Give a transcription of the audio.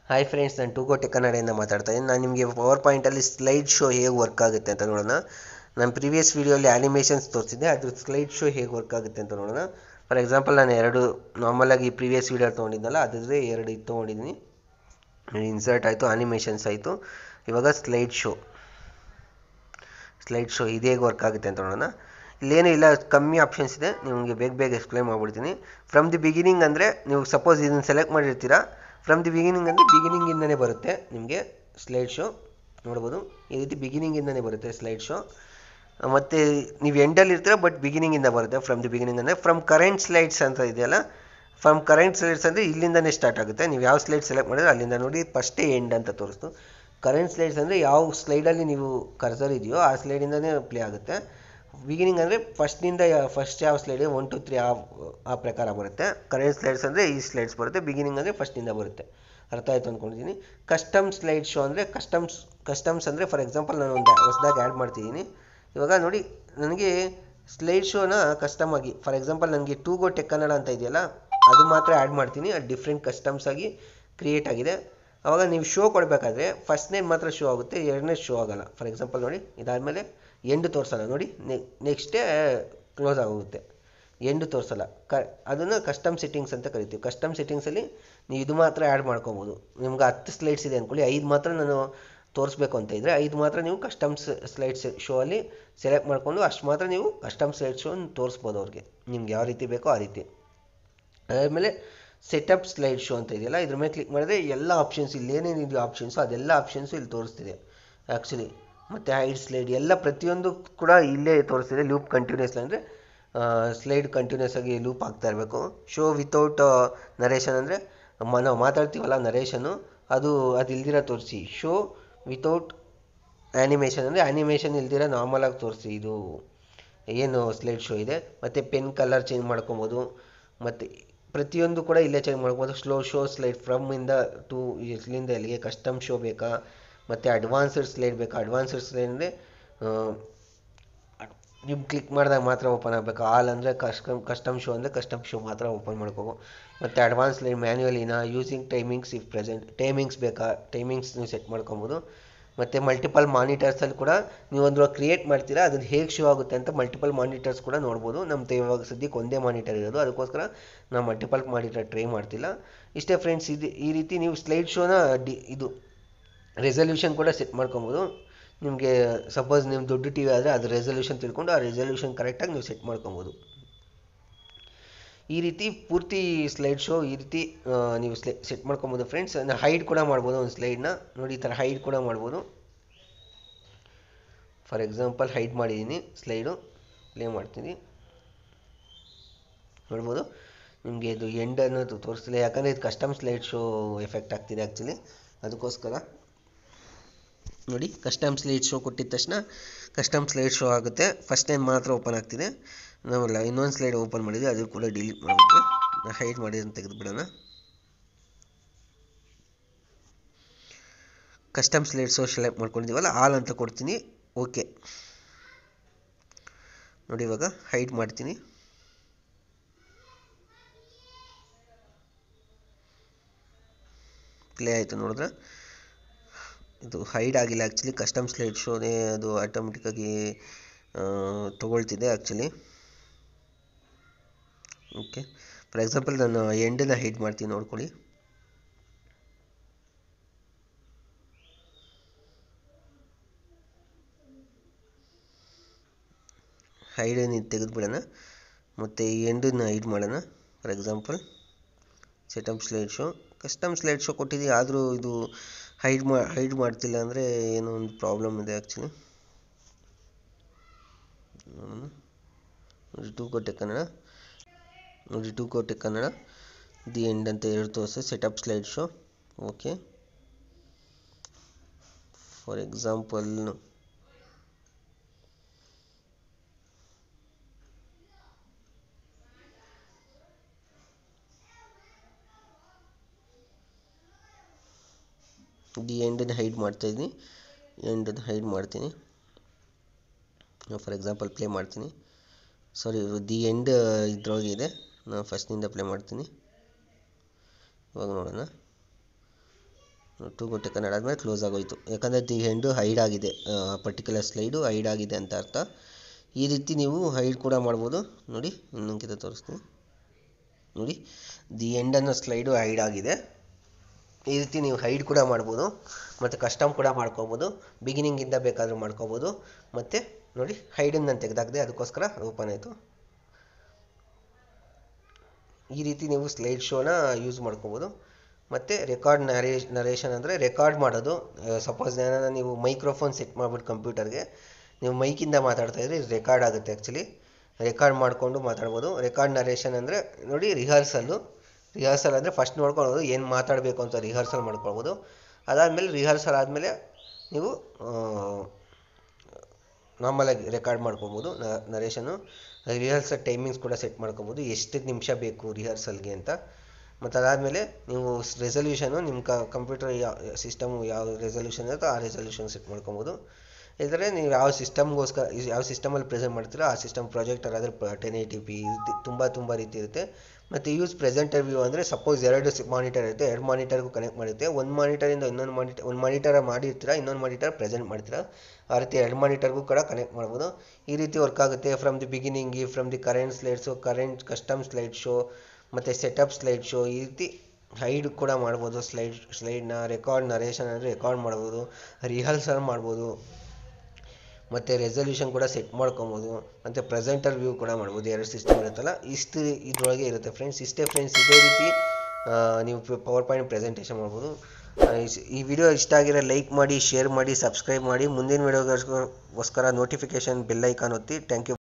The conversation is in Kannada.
ಹಾಯ್ ಫ್ರೆಂಡ್ಸ್ ನಾನು ಟೂಗೋ ಟೆಕ್ ಕನ್ನಡೆಯಿಂದ ಮಾತಾಡ್ತಾ ಇದ್ದೀನಿ ನಾನು ನಿಮಗೆ ಪವರ್ ಪಾಯಿಂಟಲ್ಲಿ ಸ್ಲೈಡ್ ಶೋ ಹೇಗೆ ವರ್ಕ್ ಆಗುತ್ತೆ ಅಂತ ನೋಡೋಣ ನಾನು ಪ್ರೀವಿಯಸ್ ವೀಡಿಯೋಲಿ ಆ್ಯನಿಮೇಷನ್ಸ್ ತೋರಿಸಿದ್ದೆ ಅದ್ರ ಸ್ಲೈಡ್ ಶೋ ಹೇಗೆ ವರ್ಕ್ ಆಗುತ್ತೆ ಅಂತ ನೋಡೋಣ ಫಾರ್ ಎಕ್ಸಾಂಪಲ್ ನಾನು ಎರಡು ನಾರ್ಮಲಾಗಿ ಪ್ರೀವಿಯಸ್ ವೀಡಿಯೋ ತೊಗೊಂಡಿದ್ದಲ್ಲ ಅದ್ರದ್ದೇ ಎರಡು ಇದು ತೊಗೊಂಡಿದ್ದೀನಿ ಇನ್ಸರ್ಟ್ ಆಯಿತು ಆ್ಯನಿಮೇಷನ್ಸ್ ಆಯಿತು ಇವಾಗ ಸ್ಲೈಡ್ ಶೋ ಸ್ಲೈಡ್ ಶೋ ಇದು ಹೇಗೆ ವರ್ಕ್ ಆಗುತ್ತೆ ಅಂತ ನೋಡೋಣ ಇಲ್ಲೇನು ಇಲ್ಲ ಕಮ್ಮಿ ಆಪ್ಷನ್ಸ್ ಇದೆ ನಿಮಗೆ ಬೇಗ ಬೇಗ ಎಕ್ಸ್ಪ್ಲೈನ್ ಮಾಡ್ಬಿಡ್ತೀನಿ ಫ್ರಮ್ ದಿ ಬಿಗಿನಿಂಗ್ ಅಂದರೆ ನೀವು ಸಪೋಸ್ ಇದನ್ನು ಸೆಲೆಕ್ಟ್ ಮಾಡಿರ್ತೀರಾ ಫ್ರಮ್ ದಿ ಬಿಗಿನಿಂಗ್ ಅಂದರೆ ಬಿಗಿನಿಂಗಿಂದನೇ ಬರುತ್ತೆ ನಿಮಗೆ ಸ್ಲೈಡ್ ಶೋ ನೋಡ್ಬೋದು ಈ ರೀತಿ ಬಿಗಿನಿಂಗಿಂದನೇ ಬರುತ್ತೆ ಸ್ಲೈಡ್ ಶೋ ಮತ್ತು ನೀವು ಎಂಡಲ್ಲಿ ಇರ್ತೀರ ಬಟ್ ಬಿಗಿನಿಂಗಿಂದ ಬರುತ್ತೆ ಫ್ರಮ್ ದಿ ಬಿಗಿನಿಂಗ್ ಅಂದರೆ ಫ್ರಮ್ ಕರೆಂಟ್ ಸ್ಲೈಡ್ಸ್ ಅಂತ ಇದೆಯಲ್ಲ ಫ್ರಮ್ ಕರೆಂಟ್ ಸ್ಲೈಡ್ಸ್ ಅಂದರೆ ಇಲ್ಲಿಂದನೇ ಸ್ಟಾರ್ಟ್ ಆಗುತ್ತೆ ನೀವು ಯಾವ ಸ್ಲೈಡ್ ಸೆಲೆಕ್ಟ್ ಮಾಡಿದ್ರೆ ಅಲ್ಲಿಂದ ನೋಡಿ ಫಸ್ಟೇ ಎಂಡ್ ಅಂತ ತೋರಿಸ್ತು ಕರೆಂಟ್ ಸ್ಲೈಡ್ಸ್ ಅಂದರೆ ಯಾವ ಸ್ಲೈಡಲ್ಲಿ ನೀವು ಕರ್ಸರ್ ಇದೆಯೋ ಆ ಸ್ಲೈಡಿಂದನೇ ಪ್ಲೇ ಆಗುತ್ತೆ ಬಿಗಿನಿಂಗ್ ಅಂದರೆ ಫಸ್ಟ್ನಿಂದ ಫಸ್ಟ್ ಯಾವ ಸ್ಲೈಡ್ ಒನ್ ಟು ತ್ರೀ ಆ ಆ ಪ್ರಕಾರ ಬರುತ್ತೆ ಕರೆಂಟ್ ಸ್ಲೈಡ್ಸ್ ಅಂದರೆ ಈ ಸ್ಲೈಡ್ಸ್ ಬರುತ್ತೆ ಬಿಗಿನಿಂಗ್ ಅಂದರೆ ಫಸ್ಟಿಂದ ಬರುತ್ತೆ ಅರ್ಥ ಆಯಿತು ಅಂದ್ಕೊಂಡಿದ್ದೀನಿ ಕಸ್ಟಮ್ ಸ್ಲೈಡ್ ಶೋ ಅಂದರೆ ಕಸ್ಟಮ್ಸ್ ಕಸ್ಟಮ್ಸ್ ಅಂದರೆ ಫಾರ್ ಎಕ್ಸಾಂಪಲ್ ನಾನು ಒಂದು ಹೊಸದಾಗಿ ಆ್ಯಡ್ ಮಾಡ್ತಿದ್ದೀನಿ ಇವಾಗ ನೋಡಿ ನನಗೆ ಸ್ಲೈಡ್ ಶೋನ ಕಸ್ಟಮ್ ಆಗಿ ಫಾರ್ ಎಕ್ಸಾಂಪಲ್ ನನಗೆ ಟೂ ಗೋ ಟೆಕ್ ಕನ್ನಡ ಅಂತ ಇದೆಯಲ್ಲ ಅದು ಮಾತ್ರ ಆ್ಯಡ್ ಮಾಡ್ತೀನಿ ಅದು ಡಿಫ್ರೆಂಟ್ ಕಸ್ಟಮ್ಸ್ ಆಗಿ ಕ್ರಿಯೇಟ್ ಆಗಿದೆ ಆವಾಗ ನೀವು ಶೋ ಕೊಡಬೇಕಾದ್ರೆ ಫಸ್ಟ್ನೇ ಮಾತ್ರ ಶೋ ಆಗುತ್ತೆ ಎರಡನೇ ಶೋ ಆಗೋಲ್ಲ ಫಾರ್ ಎಕ್ಸಾಂಪಲ್ ನೋಡಿ ಇದಾದಮೇಲೆ ಎಂಡ್ ತೋರಿಸಲ್ಲ ನೋಡಿ ನೆಕ್ಸ್ಟೇ ಕ್ಲೋಸ್ ಆಗೋಗುತ್ತೆ ಎಂಡ್ ತೋರಿಸಲ್ಲ ಕ ಅದನ್ನು ಕಸ್ಟಮ್ ಸೆಟ್ಟಿಂಗ್ಸ್ ಅಂತ ಕರಿತೀವಿ ಕಸ್ಟಮ್ ಸೆಟ್ಟಿಂಗ್ಸಲ್ಲಿ ನೀವು ಇದು ಮಾತ್ರ ಆ್ಯಡ್ ಮಾಡ್ಕೊಬೋದು ನಿಮ್ಗೆ ಹತ್ತು ಸ್ಲೈಡ್ಸ್ ಇದೆ ಅಂದ್ಕೊಳ್ಳಿ ಐದು ಮಾತ್ರ ನಾನು ತೋರಿಸ್ಬೇಕು ಅಂತ ಇದ್ದರೆ ಐದು ಮಾತ್ರ ನೀವು ಕಸ್ಟಮ್ಸ್ ಸ್ಲೈಡ್ಸ್ ಶೋ ಅಲ್ಲಿ ಸೆಲೆಕ್ಟ್ ಮಾಡಿಕೊಂಡು ಅಷ್ಟು ಮಾತ್ರ ನೀವು ಕಸ್ಟಮ್ ಸ್ಲೈಡ್ ಶೋ ತೋರಿಸ್ಬೋದು ಅವ್ರಿಗೆ ನಿಮ್ಗೆ ಯಾವ ರೀತಿ ಬೇಕೋ ಆ ರೀತಿ ಅದಾದಮೇಲೆ ಸೆಟಪ್ ಸ್ಲೈಡ್ ಶೋ ಅಂತ ಇದೆಯಲ್ಲ ಇದ್ರ ಮೇಲೆ ಕ್ಲಿಕ್ ಮಾಡಿದ್ರೆ ಎಲ್ಲ ಆಪ್ಷನ್ಸ್ ಇಲ್ಲಿ ಏನೇನಿದೆಯೋ ಆಪ್ಷನ್ಸು ಅದೆಲ್ಲ ಆಪ್ಷನ್ಸು ಇಲ್ಲಿ ತೋರಿಸ್ತಿದೆ ಆ್ಯಕ್ಚುಲಿ ಮತ್ತು ಹೈಡ್ ಸ್ಲೈಡ್ ಎಲ್ಲ ಪ್ರತಿಯೊಂದು ಕೂಡ ಇಲ್ಲೇ ತೋರಿಸ್ತಿದೆ ಲೂಪ್ ಕಂಟಿನ್ಯೂಸ್ ಅಂದರೆ ಸ್ಲೈಡ್ ಕಂಟಿನ್ಯೂಸ್ ಆಗಿ ಲೂಪ್ ಆಗ್ತಾ ಇರಬೇಕು ಶೋ ವಿತೌಟ್ ನರೇಷನ್ ಅಂದರೆ ನಾವು ಮಾತಾಡ್ತೀವಲ್ಲ ನರೇಷನು ಅದು ಅದು ಇಲ್ದಿರ ತೋರಿಸಿ ಶೋ ವಿತೌಟ್ ಆ್ಯನಿಮೇಷನ್ ಅಂದರೆ ಆ್ಯನಿಮೇಷನ್ ಇಲ್ದಿರ ನಾರ್ಮಲಾಗಿ ತೋರಿಸಿ ಇದು ಏನು ಸ್ಲೈಡ್ ಶೋ ಇದೆ ಮತ್ತು ಪೆನ್ ಕಲರ್ ಚೇಂಜ್ ಮಾಡ್ಕೊಬೋದು ಮತ್ತು ಪ್ರತಿಯೊಂದು ಕೂಡ ಇಲ್ಲೇ ಚೇಂಜ್ ಮಾಡ್ಬೋದು ಸ್ಲೋ ಶೋ ಸ್ಲೈಡ್ ಫ್ರಮ್ ಇಂದ ಟು ಇಲ್ಲಿಂದ ಎಲ್ಲಿಗೆ ಕಸ್ಟಮ್ ಶೋ ಬೇಕಾ ಮತ್ತು ಅಡ್ವಾನ್ಸ್ಡ್ ಸ್ಲೈಡ್ ಬೇಕಾ ಅಡ್ವಾನ್ಸ್ಡ್ ಸ್ಲೈಡ್ ಅಂದರೆ ನೀವು ಕ್ಲಿಕ್ ಮಾಡಿದಾಗ ಮಾತ್ರ ಓಪನ್ ಆಗಬೇಕು ಆಲ್ ಅಂದರೆ ಕಸ್ಟಮ್ ಕಸ್ಟಮ್ ಶೋ ಅಂದರೆ ಕಸ್ಟಮ್ ಶೋ ಮಾತ್ರ ಓಪನ್ ಮಾಡ್ಕೋಬೋದು ಮತ್ತು ಅಡ್ವಾನ್ಸ್ ಸ್ಲೈಡ್ ಮ್ಯಾನ್ಯುವಲಿನ using timings if present timings ಬೇಕಾ ಟೈಮಿಂಗ್ಸ್ ನೀವು ಸೆಟ್ ಮಾಡ್ಕೊಬೋದು ಮತ್ತು ಮಲ್ಟಿಪಲ್ ಮಾನಿಟರ್ಸಲ್ಲಿ ಕೂಡ ನೀವು ಒಂದು ಕ್ರಿಯೇಟ್ ಮಾಡ್ತೀರಾ ಅದನ್ನು ಹೇಗೆ ಶೋ ಆಗುತ್ತೆ ಅಂತ ಮಲ್ಟಿಪಲ್ ಮಾನಿಟರ್ಸ್ ಕೂಡ ನೋಡ್ಬೋದು ನಮ್ಮ ಇವಾಗ ಸದ್ಯಕ್ಕೆ ಒಂದೇ ಮಾನಿಟರ್ ಇರೋದು ಅದಕ್ಕೋಸ್ಕರ ನಾವು ಮಲ್ಟಿಪಲ್ ಮಾನಿಟರ್ ಟ್ರೈ ಮಾಡ್ತಿಲ್ಲ ಇಷ್ಟೇ ಫ್ರೆಂಡ್ಸ್ ಇದು ಈ ರೀತಿ ನೀವು ಸ್ಲೈಡ್ ಶೋನ ಡಿ ಇದು ರೆಸಲ್ಯೂಷನ್ ಕೂಡ ಸೆಟ್ ಮಾಡ್ಕೊಬೋದು ನಿಮಗೆ ಸಪೋಸ್ ನಿಮ್ಮ ದೊಡ್ಡ ಟಿ ವಿ ಆದರೆ ಅದು ರೆಸಲ್ಯೂಷನ್ ತಿಳ್ಕೊಂಡು ಆ ರೆಸಲ್ಯೂಷನ್ ಕರೆಕ್ಟಾಗಿ ನೀವು ಸೆಟ್ ಮಾಡ್ಕೊಬೋದು ಈ ರೀತಿ ಪೂರ್ತಿ ಸ್ಲೈಡ್ ಶೋ ಈ ರೀತಿ ನೀವು ಸ್ಲೈ ಸೆಟ್ ಮಾಡ್ಕೊಬೋದು ಫ್ರೆಂಡ್ಸ್ ಹೈಡ್ ಕೂಡ ಮಾಡ್ಬೋದು ಒಂದು ಸ್ಲೈಡ್ನ ನೋಡಿ ಈ ಥರ ಹೈಡ್ ಕೂಡ ಮಾಡ್ಬೋದು ಫಾರ್ ಎಕ್ಸಾಂಪಲ್ ಹೈಡ್ ಮಾಡಿದ್ದೀನಿ ಸ್ಲೈಡು ಪ್ಲೇ ಮಾಡ್ತೀನಿ ನೋಡ್ಬೋದು ನಿಮಗೆ ಇದು ಎಂಡ್ ಅನ್ನೋದು ತೋರಿಸ್ತಿಲ್ಲ ಯಾಕಂದರೆ ಇದು ಕಸ್ಟಮ್ ಸ್ಲೈಡ್ ಶೋ ಎಫೆಕ್ಟ್ ಆಗ್ತಿದೆ ಆ್ಯಕ್ಚುಲಿ ಅದಕ್ಕೋಸ್ಕರ ನೋಡಿ ಕಸ್ಟಮ್ ಸ್ಲೈಡ್ ಶೋ ಕೊಟ್ಟಿದ ತಕ್ಷಣ ಕಸ್ಟಮ್ ಸ್ಲೈಡ್ ಶೋ ಆಗುತ್ತೆ ಫಸ್ಟ್ ಟೈಮ್ ಮಾತ್ರ ಓಪನ್ ಆಗ್ತಿದೆ ನಾವಲ್ಲ ಇನ್ನೊಂದು ಸ್ಲೈಡ್ ಓಪನ್ ಮಾಡಿದ್ವಿ ಅದು ಕೂಡ ಡಿಲೀಟ್ ಮಾಡಬೇಕು ನಾನು ಹೈಡ್ ಮಾಡಿದ್ದನ್ನು ತೆಗೆದುಬಿಡೋಣ ಕಸ್ಟಮ್ ಸ್ಲೈಡ್ ಶೋ ಸೆಲೆಕ್ಟ್ ಮಾಡ್ಕೊಂಡಿದ್ದೀವಲ್ಲ ಆಲ್ ಅಂತ ಕೊಡ್ತೀನಿ ಓಕೆ ನೋಡಿ ಇವಾಗ ಹೈಡ್ ಮಾಡ್ತೀನಿ ಪ್ಲೇ ಆಯಿತು ನೋಡಿದ್ರೆ ಇದು ಹೈಡ್ ಆಗಿಲ್ಲ ಆ್ಯಕ್ಚುಲಿ ಕಸ್ಟಮ್ ಸ್ಲೈಡ್ ಶೋನೇ ಅದು ಆಟೋಮೆಟಿಕ್ಕಾಗಿ ತೊಗೊಳ್ತಿದೆ ಆ್ಯಕ್ಚುಲಿ ಓಕೆ ಫಾರ್ ಎಕ್ಸಾಂಪಲ್ ನಾನು ಎಂಡನ್ನ ಹೈಡ್ ಮಾಡ್ತೀನಿ ನೋಡ್ಕೊಳ್ಳಿ ಹೈಡನ್ನು ತೆಗೆದುಬಿಡೋಣ ಮತ್ತು ಈ ಎಂಡನ್ನು ಹೈಡ್ ಮಾಡೋಣ for example setup slide show custom slide show ಕೊಟ್ಟಿದ್ದೀವಿ ಆದರೂ ಇದು ಹೈಡ್ ಮಾ ಹೈಡ್ ಮಾಡ್ತಿಲ್ಲ ಅಂದರೆ ಏನೋ ಒಂದು ಪ್ರಾಬ್ಲಮ್ ಇದೆ ಆ್ಯಕ್ಚುಲಿ ನೋಡಿ ಟೂ ಕೋಟೆ ಕನ್ನಡ ನೋಡಿ ಟೂ ಕೋಟೆ ಕನ್ನಡ ದಿ ಎಂಡ್ ಅಂತ ಎರಡು ತೋರಿಸಿ setup slide show okay for example the ಎಂಡನ್ನು ಹೈಡ್ ಮಾಡ್ತಾಯಿದ್ದೀನಿ ಎಂಡನ್ನು ಹೈಡ್ ಮಾಡ್ತೀನಿ ಫಾರ್ ಎಕ್ಸಾಂಪಲ್ ಪ್ಲೇ ಮಾಡ್ತೀನಿ ಸಾರಿ ದಿ ಎಂಡ್ ಇದ್ರೊಳಗಿದೆ ನಾನು ಫಸ್ಟ್ನಿಂದ ಪ್ಲೇ ಮಾಡ್ತೀನಿ ಇವಾಗ ನೋಡೋಣ ಟು ಗೊಟ್ಟೆ ಕನ್ನಡ ಆದಮೇಲೆ ಕ್ಲೋಸ್ ಆಗೋಯ್ತು ಯಾಕಂದರೆ ದಿ ಎಂಡು ಹೈಡ್ ಆಗಿದೆ ಪರ್ಟಿಕ್ಯುಲರ್ ಸ್ಲೈಡು ಹೈಡ್ ಆಗಿದೆ ಅಂತ ಅರ್ಥ ಈ ರೀತಿ ನೀವು ಹೈಡ್ ಕೂಡ ಮಾಡ್ಬೋದು ನೋಡಿ ಇನ್ನೊಂದ್ಕಿತ ತೋರಿಸ್ತೀನಿ ನೋಡಿ ದಿ ಎಂಡ್ ಅನ್ನೋ ಸ್ಲೈಡು ಹೈಡ್ ಆಗಿದೆ ಈ ರೀತಿ ನೀವು ಹೈಡ್ ಕೂಡ ಮಾಡ್ಬೋದು ಮತ್ತು ಕಸ್ಟಮ್ ಕೂಡ ಮಾಡ್ಕೋಬೋದು ಬಿಗಿನಿಂಗಿಂದ ಬೇಕಾದರೂ ಮಾಡ್ಕೋಬೋದು ಮತ್ತು ನೋಡಿ ಹೈಡನ್ನು ನಾನು ತೆಗೆದಾಕಿದೆ ಅದಕ್ಕೋಸ್ಕರ ಓಪನ್ ಆಯಿತು ಈ ರೀತಿ ನೀವು ಸ್ಲೈಡ್ ಶೋನ ಯೂಸ್ ಮಾಡ್ಕೋಬೋದು ಮತ್ತು ರೆಕಾರ್ಡ್ ನರೇ ನರೇಷನ್ ಅಂದರೆ ರೆಕಾರ್ಡ್ ಮಾಡೋದು ಸಪೋಸ್ ಏನಾರ ನೀವು ಮೈಕ್ರೋಫೋನ್ ಸೆಟ್ ಮಾಡಿಬಿಟ್ಟು ಕಂಪ್ಯೂಟರ್ಗೆ ನೀವು ಮೈಕಿಂದ ಮಾತಾಡ್ತಾ ಇದ್ರೆ ಇದು ರೆಕಾರ್ಡ್ ಆಗುತ್ತೆ ಆ್ಯಕ್ಚುಲಿ ರೆಕಾರ್ಡ್ ಮಾಡಿಕೊಂಡು ಮಾತಾಡ್ಬೋದು ರೆಕಾರ್ಡ್ ನರೇಷನ್ ಅಂದರೆ ನೋಡಿ ರಿಹರ್ಸಲ್ಲು ರಿಹರ್ಸಲ್ ಅಂದರೆ ಫಸ್ಟ್ ನೋಡ್ಕೊಳ್ಳೋದು ಏನು ಮಾತಾಡಬೇಕು ಅಂತ ರಿಹರ್ಸಲ್ ಮಾಡ್ಕೊಳ್ಬೋದು ಅದಾದಮೇಲೆ ರಿಹರ್ಸಲ್ ಆದಮೇಲೆ ನೀವು ನಾರ್ಮಲಾಗಿ ರೆಕಾರ್ಡ್ ಮಾಡ್ಕೊಬೋದು ನರೇಷನ್ನು ರಿಹರ್ಸಲ್ ಟೈಮಿಂಗ್ಸ್ ಕೂಡ ಸೆಟ್ ಮಾಡ್ಕೊಬೋದು ಎಷ್ಟು ನಿಮಿಷ ಬೇಕು ರಿಹರ್ಸಲ್ಗೆ ಅಂತ ಮತ್ತು ಅದಾದಮೇಲೆ ನೀವು ರೆಸಲ್ಯೂಷನು ನಿಮ್ಮ ಕ ಕಂಪ್ಯೂಟರ್ ಯಾವ ಸಿಸ್ಟಮು ಯಾವ ರೆಸಲ್ಯೂಷನ್ ಇರುತ್ತೋ ಆ ರೆಸಲ್ಯೂಷನ್ ಸೆಟ್ ಮಾಡ್ಕೊಬೋದು ಇಲ್ದರೆ ನೀವು ಯಾವ ಸಿಸ್ಟಮ್ಗೋಸ್ಕರ ಯಾವ ಸಿಸ್ಟಮಲ್ಲಿ ಪ್ರೆಸೆಂಟ್ ಮಾಡ್ತೀರೋ ಆ ಸಿಸ್ಟಮ್ ಪ್ರಾಜೆಕ್ಟರ್ ಆದರೆ ಟೆನ್ ಏಯ್ಟಿ ಪಿ ತುಂಬ ತುಂಬ ರೀತಿ ಇರುತ್ತೆ ಮತ್ತು ಯೂಸ್ ಪ್ರೆಸೆಂಟರ್ ವ್ಯೂ ಅಂದರೆ ಸಪೋಸ್ ಎರಡು ಮಾನಿಟರ್ ಇರುತ್ತೆ ಎರಡು ಮಾನಿಟರ್ಗೂ ಕನೆಕ್ಟ್ ಮಾಡಿರುತ್ತೆ ಒಂದು ಮಾನಿಟರಿಂದ ಇನ್ನೊಂದು ಮಾನಿಟರ್ ಒಂದು ಮಾನಿಟರ್ ಮಾಡಿರ್ತೀರಾ ಇನ್ನೊಂದು ಮಾನಿಟರ್ ಪ್ರೆಸೆಂಟ್ ಮಾಡ್ತೀರಾ ಆ ರೀತಿ ಎರಡು ಮಾನಿಟರ್ಗೂ ಕೂಡ ಕನೆಕ್ಟ್ ಮಾಡ್ಬೋದು ಈ ರೀತಿ ವರ್ಕ್ ಆಗುತ್ತೆ from the beginning from the current slides current custom slide show ಮತ್ತು ಸೆಟಪ್ ಸ್ಲೈಡ್ ಶೋ ಈ ರೀತಿ ಹೈಡ್ ಕೂಡ ಮಾಡ್ಬೋದು ಸ್ಲೈಡ್ ಸ್ಲೈಡ್ನ ರೆಕಾರ್ಡ್ ನರೇಷನ್ ಅಂದರೆ ರೆಕಾರ್ಡ್ ಮಾಡ್ಬೋದು ರಿಹರ್ಸಲ್ ಮಾಡ್ಬೋದು ಮತ್ತು ರೆಸಲ್ಯೂಷನ್ ಕೂಡ ಸೆಟ್ ಮಾಡ್ಕೊಬೋದು ಮತ್ತು ಪ್ರೆಸೆಂಟರ್ ವ್ಯೂ ಕೂಡ ಮಾಡ್ಬೋದು ಎರಡು ಸಿಸ್ಟಮ್ ಇರುತ್ತಲ್ಲ ಇಷ್ಟು ಇದರೊಳಗೆ ಇರುತ್ತೆ ಫ್ರೆಂಡ್ಸ್ ಇಷ್ಟೇ ಫ್ರೆಂಡ್ಸ್ ಇದೇ ರೀತಿ ನೀವು ಪವರ್ ಪಾಯಿಂಟ್ ಪ್ರೆಸೆಂಟೇಷನ್ ಮಾಡ್ಬೋದು ಈ ವಿಡಿಯೋ ಇಷ್ಟ ಆಗಿರೋ ಲೈಕ್ ಮಾಡಿ ಶೇರ್ ಮಾಡಿ ಸಬ್ಸ್ಕ್ರೈಬ್ ಮಾಡಿ ಮುಂದಿನ ವಿಡಿಯೋಗೋಸ್ಕರ ನೋಟಿಫಿಕೇಷನ್ ಬೆಲ್ ಐಕಾನ್ ಒತ್ತಿ ಥ್ಯಾಂಕ್ ಯು